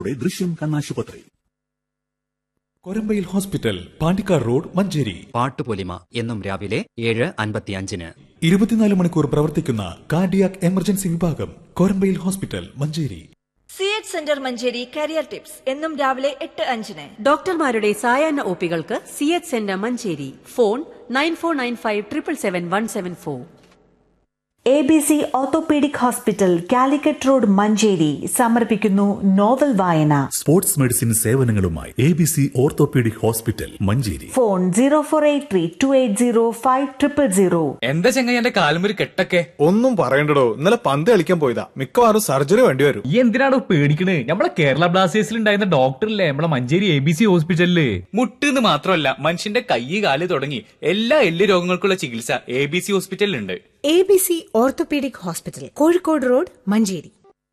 യുടെ ദൃശ്യം കണ്ണാശുപത്രി കൊരമ്പയിൽ ഹോസ്പിറ്റൽ പാണ്ടിക്കാട് റോഡ് മഞ്ചേരി പാട്ടുപൊലിമ എന്നും രാവിലെ ഏഴ് അൻപത്തിയഞ്ചിന് ഇരുപത്തിനാല് മണിക്കൂർ പ്രവർത്തിക്കുന്ന കാർഡിയാക് എമർജൻസി വിഭാഗം കൊരമ്പയിൽ hospital Manjeri C H centre Manjeri career tips എന്നും രാവിലെ എട്ട് അഞ്ചിന് ഡോക്ടർമാരുടെ സായാഹ്ന ഒപികൾക്ക് C H centre Manjeri phone nine four nine five triple seven one seven four A B C orthopaedic hospital Calicut road Manjeri സമർപ്പിക്കുന്നു നോവൽ വായന സ്പോർട്സ് മെഡിസിൻ സേവനങ്ങളുമായി A B C orthopaedic hospital Manjeri phone zero four eight three two eight zero five triple zero എന്താ ചെങ്ങായി എന്റെ കാലുമൊരു കെട്ടൊക്കെ ഒന്നും പറയണ്ടടോ ഇന്നലെ പന്ത് കളിക്കാൻ പോയതാ മിക്കവാറും സർജറി വേണ്ടി വരും ഈ എന്തിനാണോ പേടിക്കണേ നമ്മളെ കേരള ബ്ലാസ്റ്റേഴ്സിൽ ഉണ്ടായിരുന്ന ഡോക്ടറില്ലേ നമ്മളെ മഞ്ചേരി എ ബി സി ഹോസ്പിറ്റലില് മുട്ടെന്ന് മാത്രമല്ല മനുഷ്യന്റെ കൈ കാല് തുടങ്ങി എല്ലാ എല്ല് രോഗങ്ങൾക്കുള്ള ചികിത്സ എ ബി സി ഹോസ്പിറ്റലിലുണ്ട് A B C orthopaedic hospital Kozhikode road Manjeri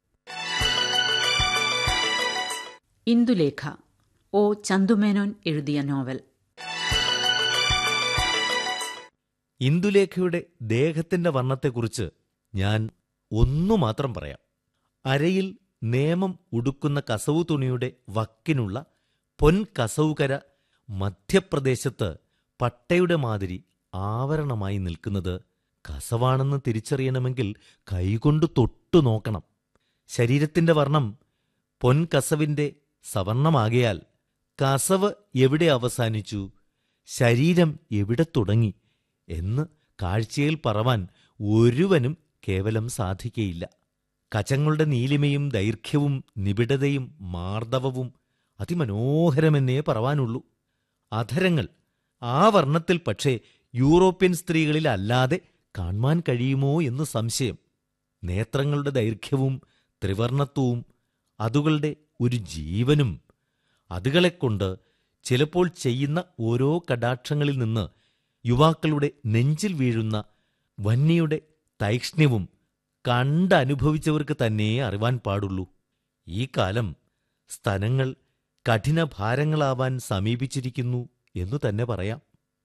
Indulekha O Chandu Menon എഴുതിയ നോവൽ ഇന്ദുലേഖയുടെ ദേഹത്തിന്റെ വർണ്ണത്തെക്കുറിച്ച് ഞാൻ ഒന്നു മാത്രം പറയാം അരയിൽ നേമം ഉടുക്കുന്ന കസവു തുണിയുടെ വക്കിനുള്ള പൊൻകസവുകര മധ്യപ്രദേശത്ത് പട്ടയുടെ മാതിരി ആവരണമായി നിൽക്കുന്നത് കസവാണെന്ന് തിരിച്ചറിയണമെങ്കിൽ കൈകൊണ്ട് തൊട്ടു നോക്കണം ശരീരത്തിന്റെ വർണ്ണം പൊൻകസവിന്റെ സവർണമാകയാൽ കസവ് എവിടെ അവസാനിച്ചു ശരീരം എവിടെ തുടങ്ങി എന്ന് കാഴ്ചയിൽ പറവാൻ ഒരുവനും കേവലം സാധിക്കയില്ല കചങ്ങളുടെ നീലിമയും ദൈർഘ്യവും നിബിഡതയും മാർദ്ദവവും അതിമനോഹരമെന്നേ പറവാനുള്ളൂ അധരങ്ങൾ ആ വർണ്ണത്തിൽ പക്ഷേ യൂറോപ്യൻ സ്ത്രീകളിൽ അല്ലാതെ കാണുവാൻ കഴിയുമോ എന്ന് സംശയം നേത്രങ്ങളുടെ ദൈർഘ്യവും ത്രിവർണത്വവും അതുകളുടെ ഒരു ജീവനും അതുകളെക്കൊണ്ട് ചിലപ്പോൾ ചെയ്യുന്ന ഓരോ കടാക്ഷങ്ങളിൽ നിന്ന് യുവാക്കളുടെ നെഞ്ചിൽ വീഴുന്ന വന്യയുടെ തൈക്ഷ്ണ്യവും കണ്ടനുഭവിച്ചവർക്ക് തന്നെ അറിവാൻ പാടുള്ളൂ ഈ കാലം സ്തനങ്ങൾ കഠിനഭാരങ്ങളാവാൻ സമീപിച്ചിരിക്കുന്നു എന്നു തന്നെ പറയാം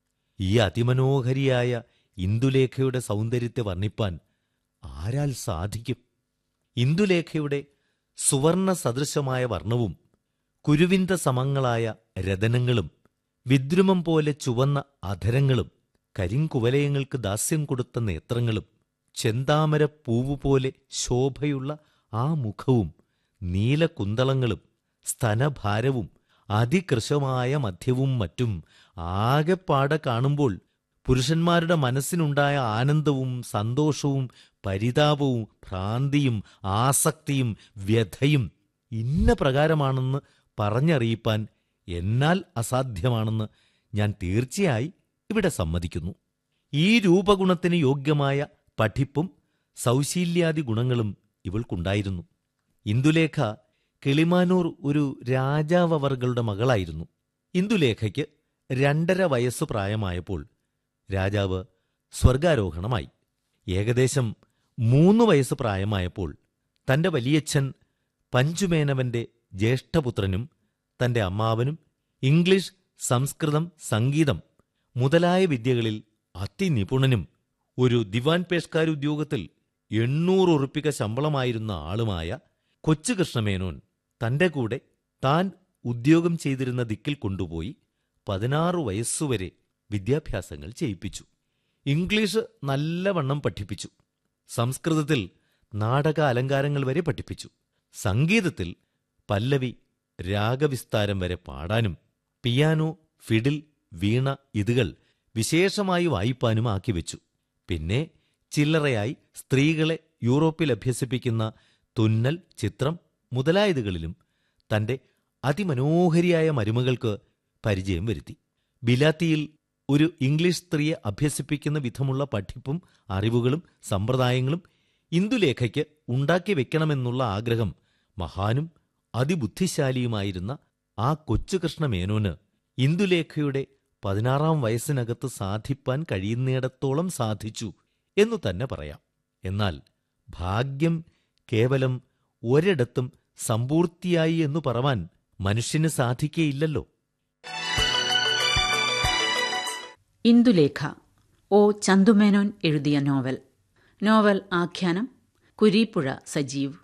ഈ അതിമനോഹരിയായ ഇന്ദുലേഖയുടെ സൗന്ദര്യത്തെ വർണ്ണിപ്പാൻ ആരാൽ സാധിക്കും ഇന്ദുലേഖയുടെ സുവർണ സദൃശമായ വർണ്ണവും കുരുവിന്ത സമങ്ങളായ രതനങ്ങളും വിദ്രുമം പോലെ ചുവന്ന അധരങ്ങളും കരിങ്കുവലയങ്ങൾക്ക് ദാസ്യം കൊടുത്ത നേത്രങ്ങളും ചെന്താമര പൂവുപോലെ ശോഭയുള്ള ആ മുഖവും നീലകുന്തളങ്ങളും സ്തനഭാരവും അതികൃശമായ മധ്യവും മറ്റും ആകെപ്പാടെ കാണുമ്പോൾ പുരുഷന്മാരുടെ മനസ്സിനുണ്ടായ ആനന്ദവും സന്തോഷവും പരിതാപവും ഭ്രാന്തിയും ആസക്തിയും വ്യഥയും ഇന്ന പ്രകാരമാണെന്ന് പറഞ്ഞറിയിപ്പാൻ എന്നാൽ അസാധ്യമാണെന്ന് ഞാൻ തീർച്ചയായി ഇവിടെ സമ്മതിക്കുന്നു ഈ രൂപഗുണത്തിന് യോഗ്യമായ പഠിപ്പും സൗശീല്യാദി ഗുണങ്ങളും ഇവൾക്കുണ്ടായിരുന്നു ഇന്ദുലേഖ കിളിമാനൂർ ഒരു രാജാവവർകളുടെ മകളായിരുന്നു ഇന്ദുലേഖയ്ക്ക് രണ്ടര വയസ്സു പ്രായമായപ്പോൾ രാജാവ് സ്വർഗാരോഹണമായി ഏകദേശം മൂന്ന് വയസ്സ് പ്രായമായപ്പോൾ തന്റെ വലിയച്ഛൻ പഞ്ചുമേനവന്റെ ജ്യേഷ്ഠപുത്രനും തന്റെ അമ്മാവനും ഇംഗ്ലീഷ് സംസ്കൃതം സംഗീതം മുതലായ വിദ്യകളിൽ അതിനിപുണനും ഒരു ദിവാൻ പേഷ്കാർ ഉദ്യോഗത്തിൽ എണ്ണൂറ് ഉറുപ്പിക ശമ്പളമായിരുന്ന ആളുമായ കൊച്ചുകൃഷ്ണമേനോൻ തന്റെ കൂടെ താൻ ഉദ്യോഗം ചെയ്തിരുന്ന ദിക്കിൽ കൊണ്ടുപോയി പതിനാറു വയസ്സുവരെ വിദ്യാഭ്യാസങ്ങൾ ചെയ്യിപ്പിച്ചു ഇംഗ്ലീഷ് നല്ലവണ്ണം പഠിപ്പിച്ചു സംസ്കൃതത്തിൽ നാടക അലങ്കാരങ്ങൾ വരെ പഠിപ്പിച്ചു സംഗീതത്തിൽ പല്ലവി രാഗവിസ്താരം വരെ പാടാനും പിയാനോ ഫിഡിൽ വീണ ഇതുകൾ വിശേഷമായി വായിപ്പാനും ആക്കിവെച്ചു പിന്നെ ചില്ലറയായി സ്ത്രീകളെ യൂറോപ്പിൽ അഭ്യസിപ്പിക്കുന്ന തുന്നൽ ചിത്രം മുതലായതുകളിലും തന്റെ അതിമനോഹരിയായ മരുമകൾക്ക് പരിചയം വരുത്തി ബിലാത്തിയിൽ ഒരു ഇംഗ്ലീഷ് സ്ത്രീയെ അഭ്യസിപ്പിക്കുന്ന വിധമുള്ള പഠിപ്പും അറിവുകളും സമ്പ്രദായങ്ങളും ഇന്ദുലേഖയ്ക്ക് ഉണ്ടാക്കി വെക്കണമെന്നുള്ള ആഗ്രഹം മഹാനും അതിബുദ്ധിശാലിയുമായിരുന്ന ആ കൊച്ചുകൃഷ്ണ മേനോന് ഇന്ദുലേഖയുടെ പതിനാറാം വയസ്സിനകത്ത് സാധിപ്പാൻ കഴിയുന്നിടത്തോളം സാധിച്ചു എന്നു തന്നെ പറയാം എന്നാൽ ഭാഗ്യം കേവലം ഒരിടത്തും സമ്പൂർത്തിയായി എന്നു പറവാൻ മനുഷ്യന് സാധിക്കയില്ലല്ലോ ഇന്ദുലേഖ ഒ ചന്തുമേനോൻ എഴുതിയ നോവൽ നോവൽ ആഖ്യാനം കുരീപ്പുഴ സജീവ്